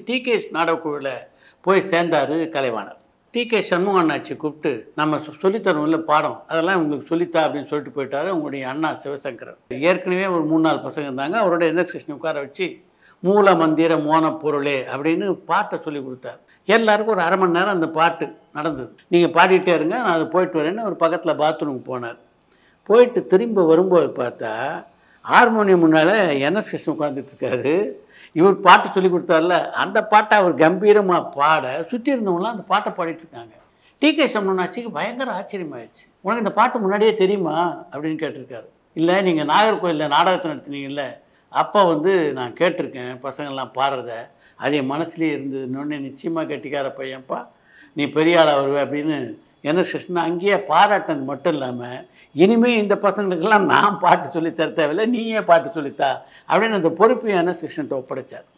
TKS நாடகக்குழுவில் போய் சேர்ந்தார் Kalaivanar decay Shanmuga அண்ணாச்சி கூப்பிட்டு நம்ம சொ- சொல்லித்தரோம்ல பாடம் அதெல்லாம் உங்களுக்கு சொல்லித்தா அப்படின்னு சொல்லிட்டு போயிட்டாரு உங்களுடைய அண்ணா சிவசங்கரன் ஏற்கனவே ஒரு மூணு நாலு பசங்க இருந்தாங்க அவரோட என்எஸ் கிருஷ்ணன் உட்கார வச்சு மூல மந்திர மோன பொருளே அப்படின்னு பாட்டை சொல்லி கொடுத்தாரு எல்லாருக்கும் ஒரு அரை மணி நேரம் அந்த பாட்டு நடந்தது நீங்கள் பாடிட்டே இருங்க நான் அது போயிட்டு வரேன்னு ஒரு பக்கத்தில் பாத்ரூமுக்கு போனார் போயிட்டு திரும்ப வரும்போது பார்த்தா ஹார்மோனியம் முன்னால் என்எஸ் கிருஷ்ணன் உட்காந்துட்டு இருக்காரு இவர் பாட்டு சொல்லி கொடுத்தாருல அந்த பாட்டை அவர் கம்பீரமாக பாட சுற்றி இருந்தவங்களாம் அந்த பாட்டை பாடிட்டு இருக்காங்க டி கே சமணாச்சிக்கு பயங்கர ஆச்சரியமாயிடுச்சு உனக்கு இந்த பாட்டு முன்னாடியே தெரியுமா அப்படின்னு கேட்டிருக்காரு இல்லை நீங்கள் நாகர்கோயிலில் நாடகத்தை நடத்துனீங்கல்ல அப்போ வந்து நான் கேட்டிருக்கேன் பசங்கள்லாம் பாடுறத அது என் மனசுலேயே இருந்ததுன்னு நிச்சயமாக கெட்டிக்கார பையன்ப்பா நீ பெரிய ஆளாக வருவே அப்படின்னு என்எஸ் கிருஷ்ணன் அங்கேயே பாராட்டினது மட்டும் இல்லாமல் இனிமேல் இந்த பசங்களுக்கெல்லாம் நான் பாட்டு சொல்லித் தர தேவையில்லை நீயே பாட்டு சொல்லித்தா அப்படின்னு அந்த பொறுப்பை என்எஸ் கிருஷ்ணன்ட்ட ஒப்படைச்சார்